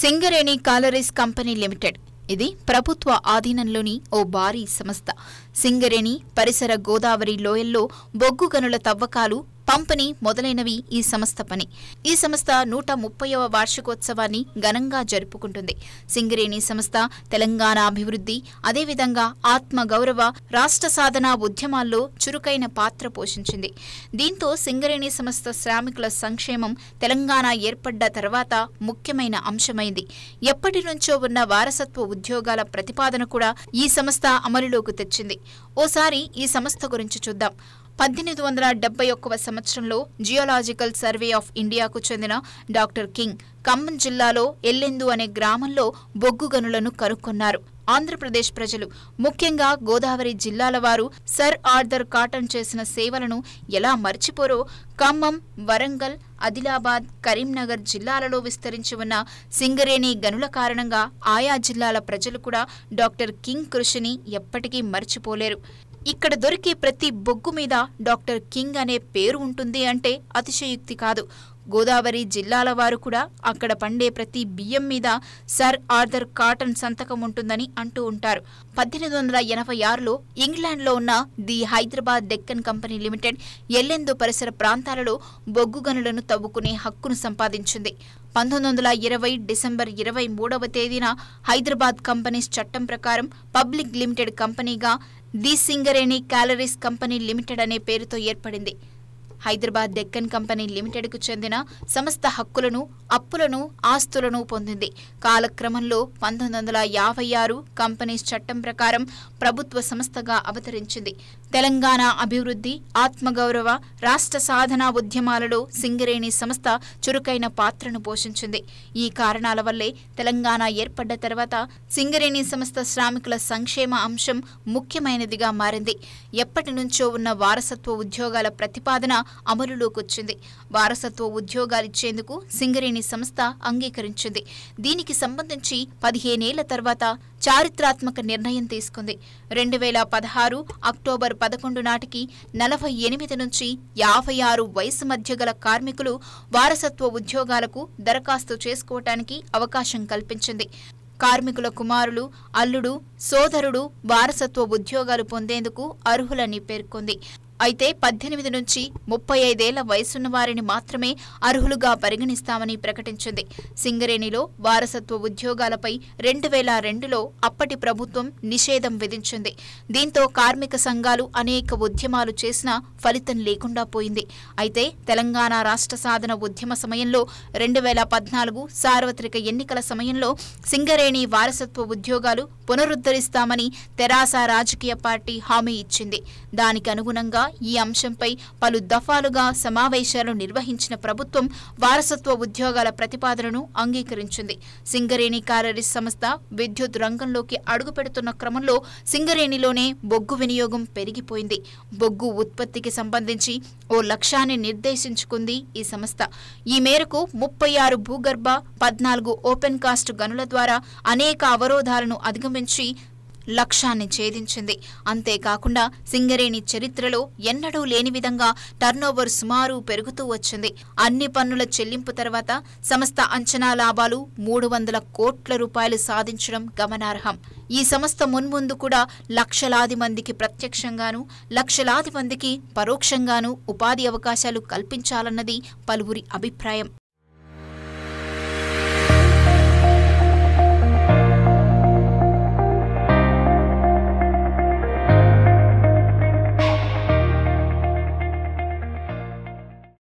Singareni collieries company limited ఇది ప్రభుత్వ ఆధీనంలోని ఓ భారీ సంస్థ సింగరేణి పరిసర గోదావరి లోయల్లో బొగ్గు గనుల తవ్వకాలు పంపిణీ మొదలైనవి ఈ సంస్థ పని ఈ సంస్థ నూట ముప్పైవ వార్షికోత్సవాన్ని ఘనంగా జరుపుకుంటుంది సింగరేణి సంస్థ తెలంగాణ అభివృద్ధి అదేవిధంగా ఆత్మ గౌరవ రాష్ట్ర సాధన ఉద్యమాల్లో చురుకైన పాత్ర పోషించింది దీంతో సింగరేణి సంస్థ శ్రామికుల సంక్షేమం తెలంగాణ ఏర్పడ్డ తర్వాత ముఖ్యమైన అంశమైంది ఎప్పటి నుంచో ఉన్న వారసత్వ ఉద్యోగాల ప్రతిపాదన కూడా ఈ సంస్థ అమలులోకి తెచ్చింది ఓసారి ఈ సంస్థ గురించి చూద్దాం పద్దెనిమిది వందల డెబ్బై ఒక్కవ సంవత్సరంలో జియోలాజికల్ సర్వే ఆఫ్ ఇండియాకు చెందిన డాక్టర్ కింగ్ ఖమ్మం జిల్లాలో ఎల్లెందు అనే గ్రామంలో బొగ్గు గనులను కనుక్కున్నారు ఆంధ్రప్రదేశ్ ప్రజలు ముఖ్యంగా గోదావరి జిల్లాల వారు సర్ ఆర్థర్ కాటన్ చేసిన సేవలను ఎలా మర్చిపోరో ఖమ్మం వరంగల్ ఆదిలాబాద్ కరీంనగర్ జిల్లాలలో విస్తరించి ఉన్న సింగరేణి గనుల కారణంగా ఆయా జిల్లాల ప్రజలు కూడా డాక్టర్ కింగ్ కృషిని ఎప్పటికీ మర్చిపోలేరు ఇక్కడ దొరికే ప్రతి బొగ్గు మీద డాక్టర్ కింగ్ అనే పేరు ఉంటుంది అంటే అతిశయుక్తి కాదు గోదావరి జిల్లాల వారు కూడా అక్కడ పండే ప్రతి బియ్యం మీద సర్ ఆర్థర్ కాటన్ సంతకం ఉంటుందని అంటూ ఉంటారు పద్దెనిమిది వందల ఎనభై ఆరులో ఇంగ్లాండ్లో ఉన్న the Hyderabad Deccan company limited Yellandu పరిసర ప్రాంతాలలో బొగ్గు గనులను తవ్వుకునే హక్కును సంపాదించింది పంతొమ్మిది వందల ఇరవై డిసెంబర్ ఇరవై మూడవ తేదీన హైదరాబాద్ కంపెనీస్ చట్టం ప్రకారం పబ్లిక్ లిమిటెడ్ కంపెనీగా the Singareni collieries company limited అనే పేరుతో ఏర్పడింది హైదరాబాద్ డెక్కన్ కంపెనీ లిమిటెడ్కు చెందిన సమస్త హక్కులను అప్పులను ఆస్తులను పొందింది కాలక్రమంలో పంతొమ్మిది వందల యాభై ఆరు కంపెనీస్ చట్టం ప్రకారం ప్రభుత్వ సంస్థగా అవతరించింది తెలంగాణ అభివృద్ధి ఆత్మగౌరవ రాష్ట్ర సాధన ఉద్యమాలలో సింగరేణి సంస్థ చురుకైన పాత్రను పోషించింది ఈ కారణాల వల్లే తెలంగాణ ఏర్పడ్డ తర్వాత సింగరేణి సంస్థ శ్రామికుల సంక్షేమ అంశం ముఖ్యమైనదిగా మారింది ఎప్పటి నుంచో ఉన్న వారసత్వ ఉద్యోగాల ప్రతిపాదన అమలులోకొచ్చింది వారసత్వ ఉద్యోగాలిచ్చేందుకు సింగరేణి సంస్థ అంగీకరించింది దీనికి సంబంధించి పదిహేనేళ్ల తర్వాత చారిత్రాత్మక నిర్ణయం తీసుకుంది రెండు వేల పదహారు అక్టోబర్ పదకొండు నాటికి నలభై ఎనిమిది నుంచి యాభై ఆరు వయసు మధ్య గల కార్మికులు వారసత్వ ఉద్యోగాలకు దరఖాస్తు చేసుకోవటానికి అవకాశం కల్పించింది కార్మికుల కుమారులు అల్లుడు సోదరుడు వారసత్వ ఉద్యోగాలు పొందేందుకు అర్హులని పేర్కొంది అయితే పద్దెనిమిది నుంచి ముప్పై ఐదేళ్ల వయసున్న వారిని మాత్రమే అర్హులుగా పరిగణిస్తామని ప్రకటించింది సింగరేణిలో వారసత్వ ఉద్యోగాలపై రెండు వేల రెండులో అప్పటి ప్రభుత్వం నిషేధం విధించింది దీంతో కార్మిక సంఘాలు అనేక ఉద్యమాలు చేసినా ఫలితం లేకుండా పోయింది అయితే తెలంగాణ రాష్ట్ర సాధన ఉద్యమ సమయంలో రెండు వేల పద్నాలుగు సార్వత్రిక ఎన్నికల సమయంలో సింగరేణి వారసత్వ ఉద్యోగాలు పునరుద్ధరిస్తామని తెరాస రాజకీయ పార్టీ హామీ ఇచ్చింది దానికి అనుగుణంగా ఈ అంశంపై పలు దఫాలుగా సమావేశాలు నిర్వహించిన ప్రభుత్వం వారసత్వ ఉద్యోగాల ప్రతిపాదనను అంగీకరించింది సింగరేణి కాలరీస్ సంస్థ విద్యుత్ రంగంలోకి అడుగుపెడుతున్న క్రమంలో సింగరేణిలోనే బొగ్గు వినియోగం పెరిగిపోయింది బొగ్గు ఉత్పత్తికి సంబంధించి ఓ లక్ష్యాన్ని నిర్దేశించుకుంది ఈ సంస్థ ఈ మేరకు ముప్పై ఆరు భూగర్భ పద్నాలుగు ఓపెన్ కాస్ట్ గనుల ద్వారా అనేక అవరోధాలను అధిగమించి లక్ష్యాన్ని ఛేదించింది అంతేకాకుండా సింగరేణి చరిత్రలో ఎన్నడూ లేని విధంగా టర్నోవర్ సుమారు పెరుగుతూ వచ్చింది అన్ని పన్నుల చెల్లింపు తర్వాత సంస్థ అంచనా లాభాలు మూడు వందల కోట్ల రూపాయలు సాధించడం గమనార్హం ఈ సంస్థ మున్ముందు కూడా లక్షలాది మందికి ప్రత్యక్షంగాను లక్షలాది మందికి పరోక్షంగాను ఉపాధి అవకాశాలు కల్పించాలన్నది పలువురి అభిప్రాయం